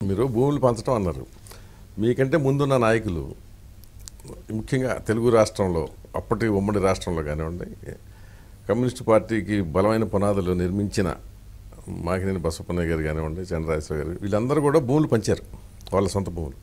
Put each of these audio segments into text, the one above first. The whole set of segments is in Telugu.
మీరు భూములు పంచడం అన్నారు మీకంటే ముందున్న నాయకులు ముఖ్యంగా తెలుగు రాష్ట్రంలో అప్పటి ఉమ్మడి రాష్ట్రంలో కానివ్వండి కమ్యూనిస్ట్ పార్టీకి బలమైన పునాదులు నిర్మించిన మాకినేని బసవపన్నయ్య గారు కానివ్వండి చంద్రరాజేశ్వర గారు వీళ్ళందరూ కూడా భూములు పంచారు వాళ్ళ సొంత భూములు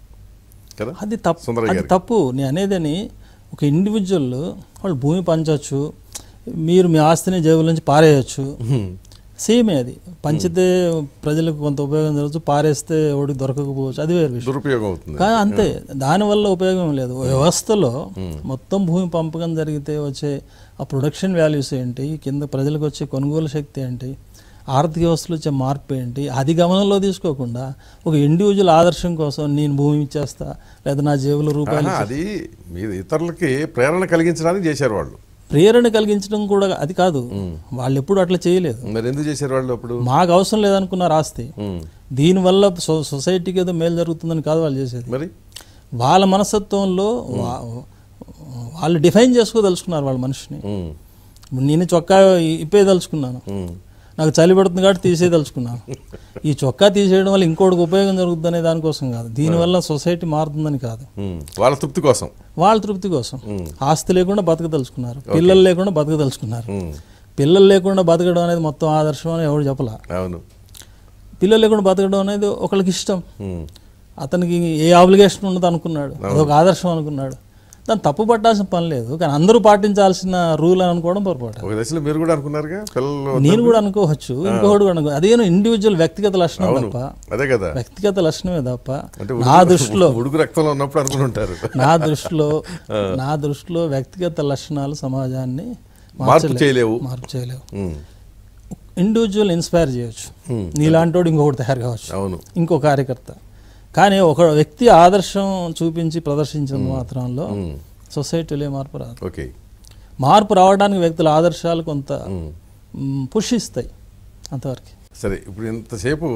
కదా అది తప్పు సుందరయ్య అది గారికి. తప్పు నేను అనేదని ఒక ఇండివిజువల్ వాళ్ళు భూమి పంచవచ్చు మీరు మీ ఆస్తిని జేబుల నుంచి పారేయచ్చు సేమే అది పంచితే ప్రజలకు కొంత ఉపయోగం జరగచ్చు పారేస్తే ఒకటి దొరకకపోవచ్చు అది వేరే విషయం దురుపయోగం అవుతుంది కానీ అంతే దానివల్ల ఉపయోగం లేదు వ్యవస్థలో మొత్తం భూమి పంపకం జరిగితే వచ్చే ఆ ప్రొడక్షన్ వాల్యూస్ ఏంటి కింద ప్రజలకు వచ్చే కొనుగోలు శక్తి ఏంటి ఆర్థిక వ్యవస్థలో వచ్చే మార్పు ఏంటి అది గమనంలో తీసుకోకుండా ఒక ఇండివిజువల్ ఆదర్శం కోసం నేను భూమి ఇచ్చేస్తా లేదా నా జేబులో రూపాయలు ఆహా, అది మీరు ఇతరులకి ప్రేరణ కలిగించడానికి చేశారు వాళ్ళు ప్రేరణ కలిగించడం కూడా అది కాదు వాళ్ళు ఎప్పుడు అట్లా చేయలేదు మరి ఎందుకు చేశారు వాళ్ళు అప్పుడు మాకు అవసరం లేదనుకున్నారు ఆస్తి ఉమ్. దీనివల్ల సొ సొసైటీకి ఏదో మేలు జరుగుతుందని కాదు వాళ్ళు చేసేది మరి వాళ్ళ మనస్తత్వంలో వా- వాళ్ళు డిఫైన్ చేసుకోదలుచుకున్నారు వాళ్ళ మనిషిని ఉమ్. నేను చొక్కా ఇప్పేదలుచుకున్నాను ఉమ్. నాకు చలి పడుతుంది కాబట్టి తీసేదలుచుకున్నాను ఈ చొక్కా తీసేయడం వల్ల ఇంకోటికి ఉపయోగం జరుగుతుందనే దానికోసం కాదు దీనివల్ల సొసైటీ మారుతుందని కాదు ఉమ్. వాళ్ళ తృప్తి కోసం వాళ్ళ తృప్తి కోసం ఉమ్. ఆస్తి లేకుండా బతకదలుచుకున్నారు పిల్లలు లేకుండా బతకదలుచుకున్నారు ఉమ్. పిల్లలు లేకుండా బతకడం అనేది మొత్తం ఆదర్శం అని ఎవరు చెప్పలా అవును పిల్లలు లేకుండా బతకడం అనేది ఒకళ్ళకి ఇష్టం ఉమ్. అతనికి ఏ ఆబ్లిగేషన్ ఉండదు అనుకున్నాడు అదొక ఆదర్శం అనుకున్నాడు దాన్ని తప్పు పట్టాల్సిన పని లేదు కానీ అందరూ పాటించాల్సిన రూల్ అని అనుకోవడం పొరపాటు ఒక దశలో మీరు కూడా అనుకున్నారుగా పిల్లలు నేను కూడా అనుకోవచ్చు ఇంకొకటి కూడా అనుకో అదేనో ఇండివిజువల్ వ్యక్తిగత లక్షణం అవును తప్ప అదే కదా వ్యక్తిగత లక్షణమే తప్ప అంటే నా ఉడుకు- దృష్టిలో ఉడుకు రక్తంలో ఉన్నప్పుడు అనుకుని ఉంటారు నా దృష్టిలో నా దృష్టిలో వ్యక్తిగత లక్షణాలు సమాజాన్ని మార్పు మార్చలేవు చేయలేవు మార్పు చేయలేవు ఉమ్. ఇండివిజువల్ ఇన్స్పైర్ చేయొచ్చు Hmm. నీలాంటి వాడు ఇంకొకటి తయారు కావచ్చు అవును ఇంకో కార్యకర్త కానీ ఒక వ్యక్తి ఆదర్శం చూపించి ప్రదర్శించిన మాత్రంలో ఉమ్. సొసైటీలో ఏ మార్పు రాదు ఓకే మార్పు రావడానికి వ్యక్తుల ఆదర్శాలు కొంత ఉమ్. మ్, పుష్ ఇస్తాయి అంతవరకు సరే ఇప్పుడు ఇంతసేపు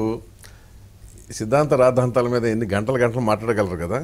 సిద్ధాంత రాద్ధాంతాల మీద ఎన్ని గంటల గంటలు మాట్లాడగలరు కదా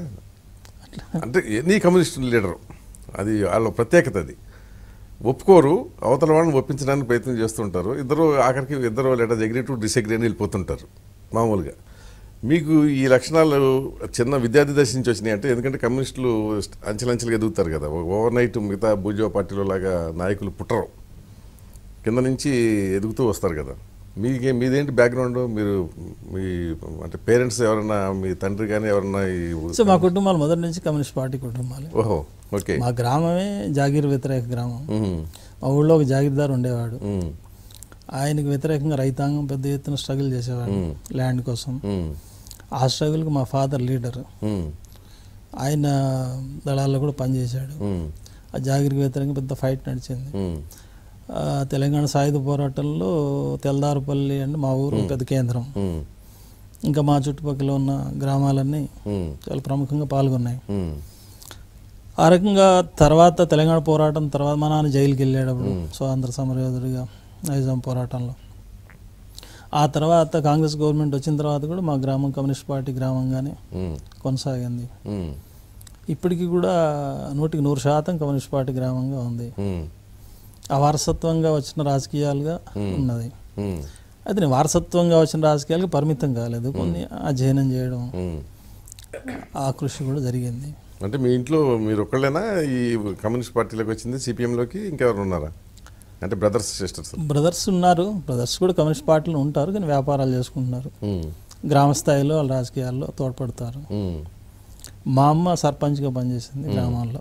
అంటే ఎనీ కమ్యూనిస్ట్ లీడర్ అది వాళ్ళ ప్రత్యేకత అది ఒప్పుకోరు అవతల వాళ్ళని ఒప్పించడానికి ప్రయత్నం చేస్తుంటారు ఇద్దరు ఆఖరికి ఇద్దరు లేదా అగ్రీ టు డిసగ్రీ అని వెళ్ళిపోతుంటారు మామూలుగా మీకు ఈ లక్షణాలు చిన్న విద్యార్థి దశ నుంచి వచ్చినాయి అంటే ఎందుకంటే కమ్యూనిస్టులు అంచెలంచెలుగా ఎదుగుతారు కదా ఓవర్ నైట్ మిగతా భూజో పార్టీలో లాగా నాయకులు పుట్టరు కింద నుంచి ఎదుగుతూ వస్తారు కదా మీకే మీదేంటి బ్యాక్గ్రౌండ్ మీరు మీ అంటే పేరెంట్స్ ఎవరన్నా మీ తండ్రి కానీ ఎవరన్నా ఈ సో మా కుటుంబాలు మొదటి నుంచి కమ్యూనిస్ట్ పార్టీ కుటుంబాలు ఓహో ఓకే మా గ్రామమే జాగీర్ వ్యతిరేక గ్రామం ఉమ్, మా ఊళ్ళో ఒక జాగీర్దార్ ఉండేవాడు ఉమ్, ఆయనకు వ్యతిరేకంగా రైతాంగం పెద్ద ఎత్తున స్ట్రగుల్ చేసేవాడు ల్యాండ్ కోసం ఉమ్, ఆ స్ట్రగుల్కి మా ఫాదర్ లీడర్ ఉమ్, ఆయన దళాల్లో కూడా పనిచేశాడు ఉమ్, ఆ జాగిరికి వ్యతిరేకంగా పెద్ద ఫైట్ నడిచింది ఉమ్, ఆ, తెలంగాణ సాయుధ పోరాటంలో తెల్దారుపల్లి అంటే మా ఊరు పెద్ద కేంద్రం ఉమ్, ఇంకా మా చుట్టుపక్కల ఉన్న గ్రామాలన్నీ ఉమ్, చాలా ప్రముఖంగా పాల్గొన్నాయి ఉమ్, ఆ రకంగా తర్వాత తెలంగాణ పోరాటం తర్వాత మా నాన్న జైలుకి వెళ్ళేటప్పుడు స్వాతంత్ర సమరయోధుడిగా నైజాం పోరాటంలో ఆ తర్వాత కాంగ్రెస్ గవర్నమెంట్ వచ్చిన తర్వాత కూడా మా గ్రామం కమ్యూనిస్ట్ పార్టీ గ్రామంగానే ఉమ్, కొనసాగింది ఉమ్, ఇప్పటికీ కూడా నూటికి నూరు శాతం కమ్యూనిస్ట్ పార్టీ గ్రామంగా ఉంది ఉమ్, ఆ వారసత్వంగా వచ్చిన రాజకీయాలుగా ఉన్నది ఉమ్, అయితే నేను వారసత్వంగా వచ్చిన రాజకీయాలకు పరిమితం కాలేదు కొన్ని అధ్యయనం చేయడం ఉమ్. ఆ కృషి కూడా జరిగింది అంటే మీ ఇంట్లో మీరు ఒక్కళ్ళేనా ఈ కమ్యూనిస్ట్ పార్టీలోకి వచ్చింది సిపిఎంలోకి ఇంకెవరు ఉన్నారా అంటే బ్రదర్స్ సిస్టర్స్ బ్రదర్స్ ఉన్నారు బ్రదర్స్ కూడా కమ్యూనిస్ట్ పార్టీలో ఉంటారు కానీ వ్యాపారాలు చేసుకుంటున్నారు గ్రామ స్థాయిలో వాళ్ళ రాజకీయాల్లో తోడ్పడతారు మా అమ్మ సర్పంచ్గా పనిచేసింది గ్రామాల్లో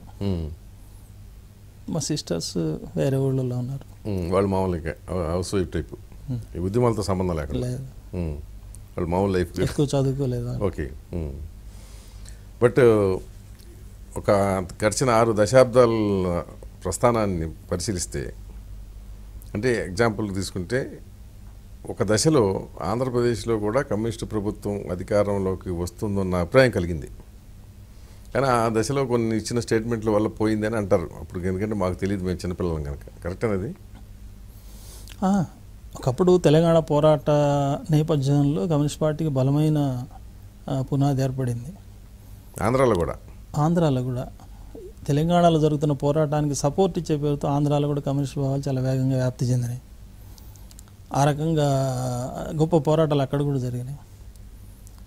మా సిస్టర్స్ వేరే ఊళ్ళలో ఉన్నారు వాళ్ళు మామూలుగా హౌస్ వైఫ్ టైప్ ఈ ఉద్యమాలతో సంబంధం లేకుండా లేదు ఉమ్. వాళ్ళు మామూలు లైఫ్ ఎక్కువ చదువుకోలేదు వాళ్ళు. ఓకే బట్ ఒక గడిచిన ఆరు దశాబ్దాల ప్రస్థానాన్ని పరిశీలిస్తే అంటే ఎగ్జాంపుల్ తీసుకుంటే ఒక దశలో ఆంధ్రప్రదేశ్లో కూడా కమ్యూనిస్టు ప్రభుత్వం అధికారంలోకి వస్తుందన్న అభిప్రాయం కలిగింది కానీ ఆ దశలో కొన్ని ఇచ్చిన స్టేట్మెంట్ల వల్ల పోయిందని అంటారు అప్పుడు ఎందుకంటే మాకు తెలియదు మేము చిన్నపిల్లలం కనుక కరెక్ట్ అనేది ఆ, ఒకప్పుడు తెలంగాణ పోరాట నేపథ్యంలో కమ్యూనిస్ట్ పార్టీకి బలమైన ఆ, పునాది ఏర్పడింది ఆంధ్రాలో కూడా ఆంధ్రాలో కూడా తెలంగాణలో జరుగుతున్న పోరాటానికి సపోర్ట్ ఇచ్చే పేరుతో ఆంధ్రాలో కూడా కమ్యూనిస్ట్ భావాలు చాలా వేగంగా వ్యాప్తి చెందినాయి ఆ రకంగా గొప్ప పోరాటాలు అక్కడ కూడా జరిగినాయి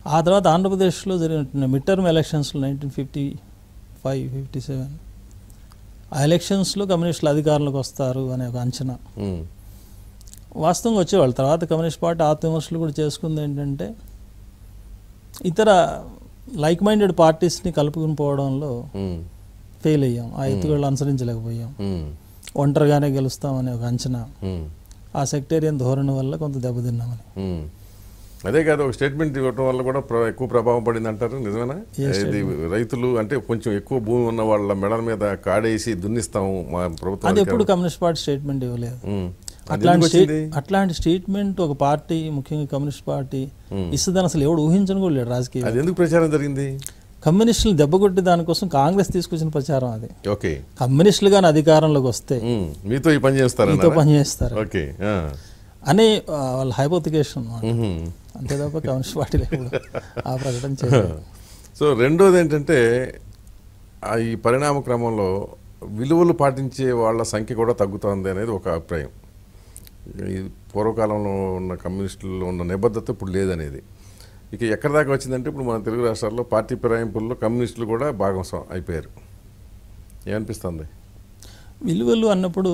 ఆ తర్వాత ఆంధ్రప్రదేశ్లో జరిగిన మిడ్ టర్మ్ ఎలక్షన్స్లో nineteen fifty five fifty seven ఆ ఎలక్షన్స్లో కమ్యూనిస్టులు అధికారంలోకి వస్తారు అనే ఒక అంచనా ఉమ్, వాస్తవంగా వచ్చేవాళ్ళు తర్వాత కమ్యూనిస్ట్ పార్టీ ఆత్మవిమర్శలు కూడా చేసుకుంది ఏంటంటే ఇతర లైక్ మైండెడ్ పార్టీస్ని కలుపుకుని పోవడంలో ఉమ్, ఫెయిల్ అయ్యాం ఆ ఎత్తుగడలు అనుసరించలేకపోయాం ఉమ్, ఒంటరిగానే గెలుస్తామనే ఒక అంచనా ఉమ్, ఆ సెక్టేరియన్ ధోరణి వల్ల కొంత దెబ్బతిన్నామని ఉమ్. అదే కాదు ఒక స్టేట్మెంట్ ఇవ్వటం వల్ల కూడా ప్ర- ఎక్కువ ప్రభావం పడింది అంటారు నిజమేనా ఏ ఇది రైతులు అంటే కొంచెం ఎక్కువ భూమి ఉన్న వాళ్ళ మెడల మీద కాడేసి దున్నిస్తాము మా ప్రభుత్వం అది ఎప్పుడు కమ్యూనిస్ట్ పార్టీ స్టేట్మెంట్ ఇవ్వలేదు ఉమ్. అది అట్లాంటి ఎందుకు స్టేట్ వచ్చింది? అట్లాంటి స్టేట్మెంట్ ఒక పార్టీ ముఖ్యంగా కమ్యూనిస్ట్ పార్టీ ఇస్తుందని అసలు ఎవడు ఊహించను కూడా లేడు రాజకీయ అది ఎందుకు ప్రచారం జరిగింది కమ్యూనిస్టులు దెబ్బకొట్టి దానికోసం కాంగ్రెస్ తీసుకొచ్చిన ప్రచారం అది ఓకే కమ్యూనిస్టులు కానీ అధికారంలోకి వస్తే ఉమ్, మీతో ఈ పని చేస్తారా మీతో పనిచేస్తారు ఓకే ఆ. అనే ఆ, వాళ్ళ హైపోతికేషన్ ఉహుం. అంతే తప్ప కమ్యూనిస్ట్ పార్టీలు ఎప్పుడు ఆ ప్రకటన చేయలేదు సో రెండోది ఏంటంటే ఆ ఈ పరిణామ క్రమంలో విలువలు పాటించే వాళ్ళ సంఖ్య కూడా తగ్గుతోంది అనేది ఒక అభిప్రాయం ఈ పూర్వకాలంలో ఉన్న కమ్యూనిస్టుల్లో ఉన్న నిబద్ధత ఇప్పుడు లేదనేది ఇక ఎక్కడి దాకా వచ్చిందంటే ఇప్పుడు మన తెలుగు రాష్ట్రాల్లో పార్టీ ఫిరాయింపుల్లో కమ్యూనిస్టులు కూడా భాగస్వాం అయిపోయారు ఏమనిపిస్తుంది విలువలు అన్నప్పుడు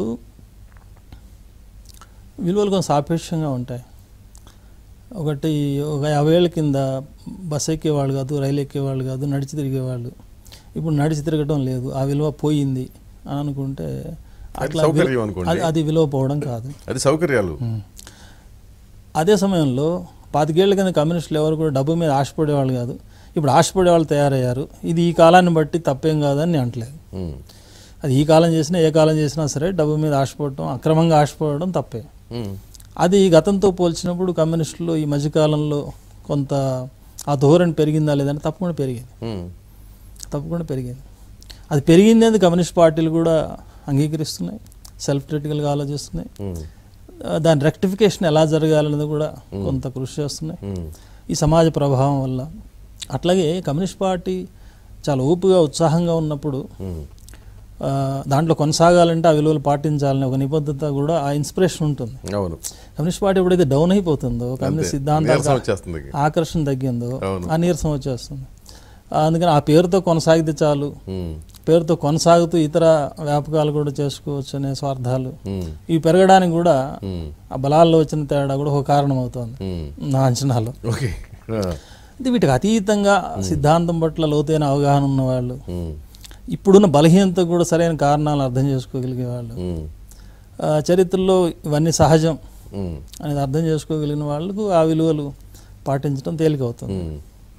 విలువలు కొంచెం సాపేక్షంగా ఉంటాయి ఒకటి ఒక యాభై ఏళ్ళ కింద బస్ ఎక్కేవాళ్ళు కాదు రైలు ఎక్కేవాళ్ళు కాదు నడిచి తిరిగేవాళ్ళు ఇప్పుడు నడిచి తిరగటం లేదు ఆ విలువ పోయింది అని అనుకుంటే అట్లా విలు- సౌకర్యం అనుకోండి. అది- అది విలువ పోవడం కాదు అది సౌకర్యాలు ఉం. అదే సమయంలో పాతికేళ్ల కింద కమ్యూనిస్టులు ఎవరు కూడా డబ్బు మీద ఆశపడేవాళ్ళు కాదు ఇప్పుడు ఆశపడేవాళ్ళు తయారయ్యారు ఇది ఈ కాలాన్ని బట్టి తప్పేం కాదని నేను అంటలేదు ఉమ్, అది ఈ కాలం చేసినా ఏ కాలం చేసినా సరే డబ్బు మీద ఆశపడటం అక్రమంగా ఆశపడడం తప్పే ఉమ్, అది గతంతో పోల్చినప్పుడు కమ్యూనిస్టులు ఈ మధ్యకాలంలో కొంత ఆ ధోరణి పెరిగిందా లేదంటే తప్పకుండా పెరిగింది ఉమ్, తప్పకుండా పెరిగింది అది పెరిగింది అని కమ్యూనిస్ట్ పార్టీలు కూడా అంగీకరిస్తున్నాయి సెల్ఫ్ క్రిటికల్గా ఆలోచిస్తున్నాయి ఉమ్, ఆ, దాని రెక్టిఫికేషన్ ఎలా జరగాలనేది కూడా కొంత కృషి చేస్తున్నాయి ఉమ్, ఈ సమాజ ప్రభావం వల్ల అట్లాగే కమ్యూనిస్ట్ పార్టీ చాలా ఊపుగా ఉత్సాహంగా ఉన్నప్పుడు ఉమ్, ఆ, దాంట్లో కొనసాగాలంటే ఆ విలువలు పాటించాలనే ఒక నిబద్ధత కూడా ఆ ఇన్స్పిరేషన్ ఉంటుంది అవును కమ్యూనిస్ట్ పార్టీ ఎప్పుడైతే డౌన్ అయిపోతుందో కమ్యూనిస్ట్ నీరసం సిద్ధాంతాలు వచ్చేస్తుంది ఆకర్షణ తగ్గిందో అవును. ఆ నీరసం వచ్చేస్తుంది ఆ, అందుకని ఆ పేరుతో కొనసాగితే చాలు ఉమ్, పేరుతో కొనసాగుతూ ఇతర వ్యాపకాలు కూడా చేసుకోవచ్చు అనే స్వార్థాలు ఉమ్, ఇవి పెరగడానికి కూడా ఉమ్, ఆ బలాల్లో వచ్చిన తేడా కూడా ఒక కారణం అవుతుంది ఉమ్. నా అంచనాలో ఓకే ఆ, ఇది వీటికి అతీతంగా సిద్ధాంతం పట్ల లోతైన అవగాహన ఉన్నవాళ్ళు ఉమ్, ఇప్పుడున్న బలహీనత కూడా సరైన కారణాలు అర్థం చేసుకోగలిగే వాళ్ళు ఉమ్, ఆ, చరిత్రలో ఇవన్నీ సహజం ఉమ్, అనేది అర్థం చేసుకోగలిగిన వాళ్ళకు ఆ విలువలు పాటించడం తేలికవుతుంది ఉమ్.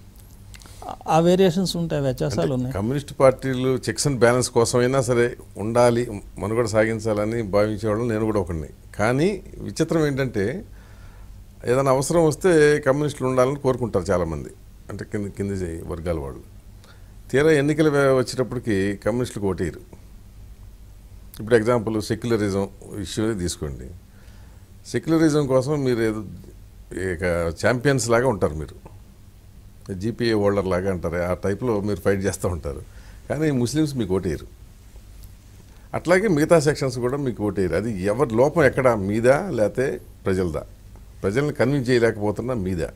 ఆ- ఆ వేరియేషన్స్ ఉంటాయి వ్యత్యాసాలు ఉన్నాయి కమ్యూనిస్ట్ పార్టీలు చెక్స్ అండ్ బ్యాలెన్స్ కోసమైనా సరే ఉండాలి మనుగడ సాగించాలని భావించేవాళ్ళు నేను కూడా ఒకడిని కానీ విచిత్రం ఏంటంటే ఏదైనా అవసరం వస్తే కమ్యూనిస్టులు ఉండాలని కోరుకుంటారు చాలామంది అంటే కింద కింది వర్గాల వాళ్ళు తీరా ఎన్నికలు వే- వచ్చేటప్పటికి కమ్యూనిస్టులకు ఓటేయరు ఇప్పుడు ఎగ్జాంపుల్ సెక్యులరిజం ఇష్యూని తీసుకోండి సెక్యులరిజం కోసం మీరు ఏదో ఇక ఛాంపియన్స్ లాగా ఉంటారు మీరు జీపీఏ హోల్డర్ లాగా అంటారు ఆ టైప్లో మీరు ఫైట్ చేస్తూ ఉంటారు కానీ ముస్లిమ్స్ మీకు ఓటేయరు అట్లాగే మిగతా సెక్షన్స్ కూడా మీకు ఓటేయరు అది ఎవరి లోపం ఎక్కడ మీదా లేకపోతే ప్రజలదా ప్రజల్ని కన్విన్స్ చేయలేకపోతున్నా మీదా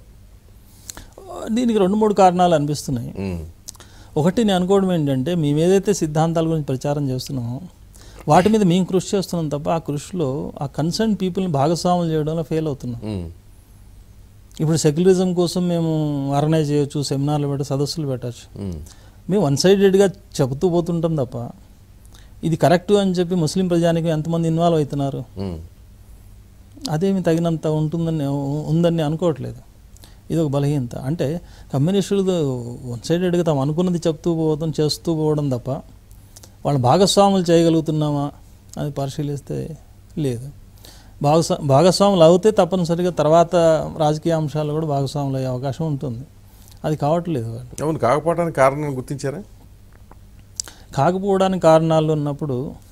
దీనికి రెండు మూడు కారణాలు అనిపిస్తున్నాయి ఉమ్, ఒకటి నేను అనుకోవడం ఏంటంటే మేము ఏదైతే సిద్ధాంతాల గురించి ప్రచారం చేస్తున్నామో వాటి మీద మేము కృషి చేస్తున్నాం తప్ప ఆ కృషిలో ఆ కన్సర్న్ పీపుల్ని భాగస్వాములు చేయడంలో ఫెయిల్ అవుతున్నాం ఉమ్, ఇప్పుడు సెక్యులరిజం కోసం మేము ఆర్గనైజ్ చేయొచ్చు సెమినార్లు పెట్ట సదస్సులు పెట్టచ్చు ఉమ్, మేము వన్ సైడెడ్గా చెబుతూ పోతుంటాం తప్ప ఇది కరెక్ట్ అని చెప్పి ముస్లిం ప్రజానికి ఎంతమంది ఇన్వాల్వ్ అవుతున్నారు ఉమ్, అదేమి తగినంత ఉంటుందని ఉందని నేను అనుకోవట్లేదు ఇది ఒక బలహీనత అంటే కమ్యూనిస్టులు వన్ సైడెడ్గా తాము అనుకున్నది చెప్తూ పోవడం చేస్తూ పోవడం తప్ప వాళ్ళు భాగస్వాములు చేయగలుగుతున్నామా అని పరిశీలిస్తే లేదు భాగస్వా భాగస్వాములు అవుతే తప్పనిసరిగా తర్వాత రాజకీయ అంశాలు కూడా భాగస్వాములు అయ్యే అవకాశం ఉంటుంది అది కావట్లేదు వాళ్ళు అవును కాకపోవడానికి కారణం గుర్తించారా కాకపోవడానికి కారణాలు ఉన్నప్పుడు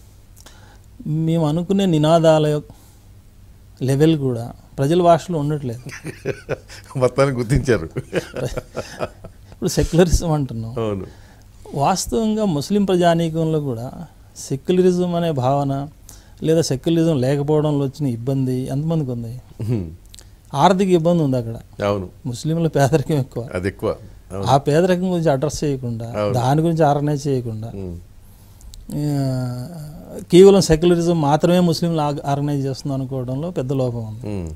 మేము అనుకునే నినాదాల యొక్క లెవెల్ కూడా ప్రజల భాషలో ఉండట్లేదు మొత్తానికి గుర్తించారు ఇప్పుడు సెక్యులరిజం అంటున్నాం అవును వాస్తవంగా ముస్లిం ప్రజానీకంలో కూడా సెక్యులరిజం అనే భావన లేదా సెక్యులరిజం లేకపోవడంలో వచ్చిన ఇబ్బంది ఎంతమందికి ఉంది ఉమ్, ఆర్థిక ఇబ్బంది ఉంది అక్కడ అవును ముస్లింల పేదరికం ఎక్కువ అది ఎక్కువ అవును ఆ పేదరికం గురించి అడ్రస్ చేయకుండా దాని గురించి ఆర్గనైజ్ చేయకుండా ఉమ్. ఆ, కేవలం సెక్యులరిజం మాత్రమే ముస్లింలు ఆగ్- ఆర్గనైజ్ చేస్తుంది అనుకోవడంలో పెద్ద లోపం ఉంది ఉమ్.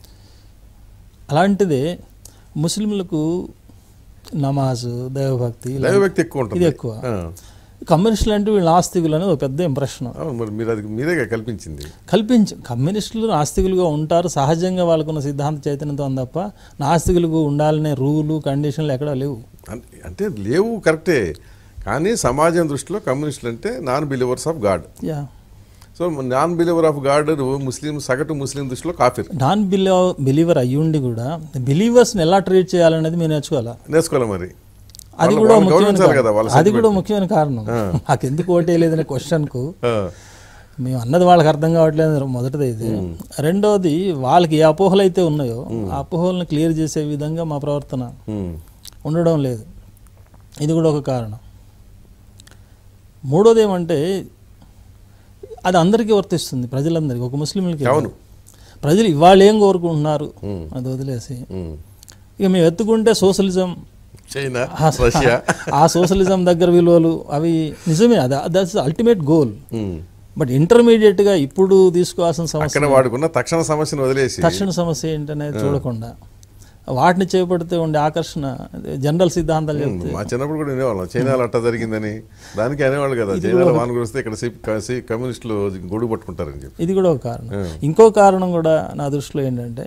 అలాంటిదే ముస్లింలకు నమాజ్ దైవభక్తి ఇలా- దైవభక్తి ఎక్కువ ఉంటుంది ఇది ఎక్కువ ఆ. కమ్యూనిస్టులు అంటే వీళ్ళు నాస్తికులు అనేది ఒక పెద్ద ఇంప్రెషన్ అవును మరి మీరు అది మీరేగా కల్పించింది కల్పించు కమ్యూనిస్టులు నాస్తికులుగా ఉంటారు సహజంగా వాళ్ళకున్న సిద్ధాంత చైతన్యంతో ఉంది తప్ప నాస్తికులకు ఉండాలనే రూలు కండిషన్లు ఎక్కడా లేవు అన్- అంటే లేవు కరెక్టే కానీ సమాజం దృష్టిలో కమ్యూనిస్టులు అంటే non believers of God yeah so non believer of God Muslim సగటు ముస్లిం దృష్టిలో కాఫీర్ నాన్ బిలీవ్ బిలీవర్ అయ్యుండి కూడా బిలీవర్స్ని ఎలా ట్రీట్ చేయాలనేది మీరు నేర్చుకోవాలా నేర్చుకోవాలి మరి అది వాళ్ళ- కూడా వాళ్ళని ముఖ్యమైన గౌరవించాలి కదా వాళ్ళ కారణం. అది కూడా sentiment. ముఖ్యమైన కారణం నాకు ఎందుకు ఓటేయలేదనే క్వశ్చన్కు ఆ, మేము అన్నది వాళ్ళకి అర్థం కావట్లేదు మొదటిది ఇది రెండోది వాళ్ళకి ఏ అపోహలు అయితే ఉన్నాయో ఆ అపోహలను క్లియర్ చేసే విధంగా మా ప్రవర్తన ఉమ్, ఉండడం లేదు ఇది కూడా ఒక కారణం మూడోది ఏమంటే అది అందరికీ వర్తిస్తుంది ప్రజలందరికీ ఒక ముస్లింలకి అవును. ప్రజలు ఇవాళ ఏం కోరుకుంటున్నారు అది వదిలేసి ఉమ్. ఇక మేము ఎత్తుకుంటే సోషలిజం చైనా ఆ- రష్యా ఆ సోషలిజం దగ్గర విలువలు అవి నిజమే అది that's ultimate goal um. But ఇంటర్మీడియట్గా ఇప్పుడు తీసుకోవాల్సిన సమస్య అక్కడ వాడుకున్న తక్షణ సమస్యను వదిలేసి తక్షణ సమస్య ఏంటనేది చూడకుండా వాటిని చేపడితే ఉండే ఆకర్షణ అదే జనరల్ సిద్ధాంతాలు చెప్తే మా చిన్నప్పుడు కూడా వినేవాళ్ళం చైనాలో అట్ట జరిగిందని దానికి అనేవాళ్ళు కదా చైనాలో వాన కురిస్తే ఇక్కడ సి- క- సి- కమ్యూనిస్టులు గొడుగు పట్టుకుంటారని చెప్పి ఇది కూడా ఒక కారణం ఇంకో కారణం కూడా నా దృష్టిలో ఏంటంటే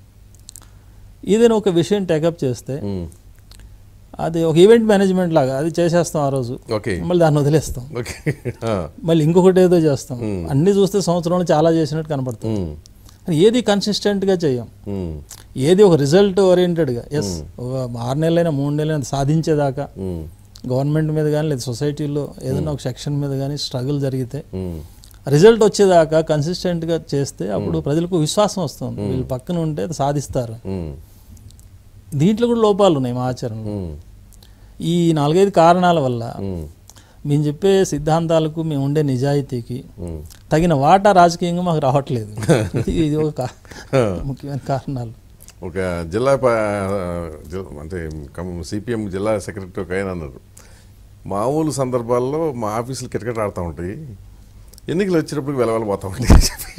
ఏదైనా ఒక విషయం టేకప్ చేస్తే ఉమ్. అది ఒక ఈవెంట్ మేనేజ్మెంట్ లాగా అది చేసేస్తాం ఆ రోజు ఓకే మళ్ళీ దాన్ని వదిలేస్తాం ఓకే ఆ. మళ్ళీ ఇంకొకటి ఏదో చేస్తాం అన్ని చూస్తే సంవత్సరంలో చాలా చేసినట్టు కనపడుతుంది ఉమ్. కానీ ఏది కన్సిస్టెంట్గా చేయం ఉమ్. ఏది ఒక రిజల్ట్ ఓరియంటెడ్గా ఎస్ ఒక ఆరు నెలలైనా మూడు నెలలైనా సాధించేదాకా ఉమ్. గవర్నమెంట్ మీద కానీ లేదా సొసైటీలో ఏదైనా ఒక సెక్షన్ మీద కానీ స్ట్రగుల్ జరిగితే ఉమ్. రిజల్ట్ వచ్చేదాకా కన్సిస్టెంట్గా చేస్తే అప్పుడు ప్రజలకు విశ్వాసం వస్తుంది వీళ్ళు పక్కన ఉంటే అది సాధిస్తారు ఉమ్. దీంట్లో కూడా లోపాలు ఉన్నాయి మా ఆచరణలో ఉమ్. ఈ నాలుగైదు కారణాల వల్ల ఉమ్. మేము చెప్పే సిద్ధాంతాలకు మేము ఉండే నిజాయితీకి ఉమ్. తగిన వాటా రాజకీయంగా మాకు రావట్లేదు ఇది- ఇది ఒక కా- ముఖ్యమైన కారణాలు ఒక జిల్లా ప- జిల్- అంటే సిపిఎం జిల్లా సెక్రటరీ ఒక ఆయన అన్నారు మామూలు సందర్భాల్లో మా ఆఫీసులు క్రికెట్ ఆడుతూ ఉంటాయి ఎన్నికలు వచ్చినప్పుడు వెలవెల పోతా ఉంటాయి అని చెప్పి.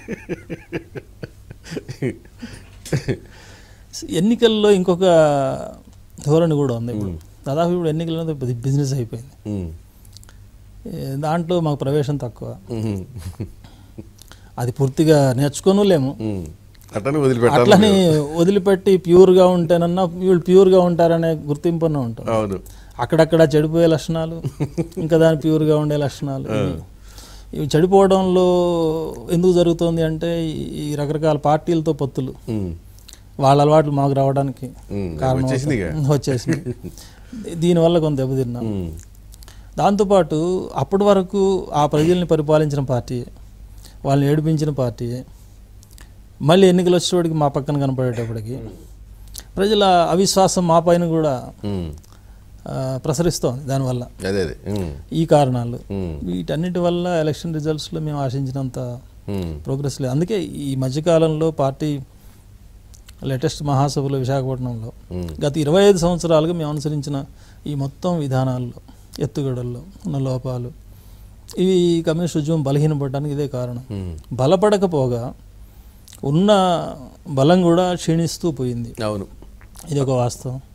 ఎన్నికల్లో ఇంకొక ధోరణి కూడా ఉంది ఇప్పుడు దాదాపు ఇప్పుడు ఎన్నికల్లో బి- బిజినెస్ అయిపోయింది ఉమ్. ఏ, దాంట్లో మాకు ప్రవేశం తక్కువ ఉమ్. అది పూర్తిగా నేర్చుకోను లేము ఉమ్. అట్టనే వదిలిపెట్టాలి అట్లని వదిలిపెట్టి ప్యూర్గా ఉంటేనన్నా వీళ్ళు ప్యూర్గా ఉంటారనే గుర్తింపున ఉంటాం అవును అక్కడక్కడ చెడిపోయే లక్షణాలు ఇంకా దాని ప్యూర్గా ఉండే లక్షణాలు ఇవి- ఇవి చెడిపోవడంలో ఎందుకు జరుగుతుంది అంటే ఈ- ఈ రకరకాల పార్టీలతో పొత్తులు ఉమ్. వాళ్ళ అలవాట్లు మాకు రావడానికి ఉమ్. కారణం వచ్చేసిందిగా. అవుతుంది. వచ్చేసింది దీనివల్ల కొంత దెబ్బతిన్నాం ఉమ్. దాంతోపాటు అప్పటి వరకు ఆ ప్రజల్ని పరిపాలించిన పార్టీ వాళ్ళని ఏడిపించిన పార్టీ మళ్ళీ ఎన్నికలు వచ్చేటప్పటికి మా పక్కన కనపడేటప్పటికి ప్రజల అవిశ్వాసం మా పైన కూడా ఉమ్. ఆ, ప్రసరిస్తోంది దానివల్ల అదే అదే ఉమ్. ఈ కారణాలు ఉమ్. వీటన్నిటి వల్ల ఎలక్షన్ రిజల్ట్స్లో మేము ఆశించినంత ఉమ్. ప్రోగ్రెస్ లేదు అందుకే ఈ మధ్యకాలంలో పార్టీ లేటెస్ట్ మహాసభలో విశాఖపట్నంలో ఉమ్. గత ఇరవై ఐదు సంవత్సరాలుగా మేము అనుసరించిన ఈ మొత్తం విధానాల్లో ఎత్తుగడల్లో ఉన్న లోపాలు ఇవి కమ్యూనిస్ట్ ఉద్యమం బలహీనపడడానికి ఇదే కారణం ఉమ్. బలపడకపోగా ఉన్న బలం కూడా క్షీణిస్తూ పోయింది అవును ఇది ఒక వాస్తవం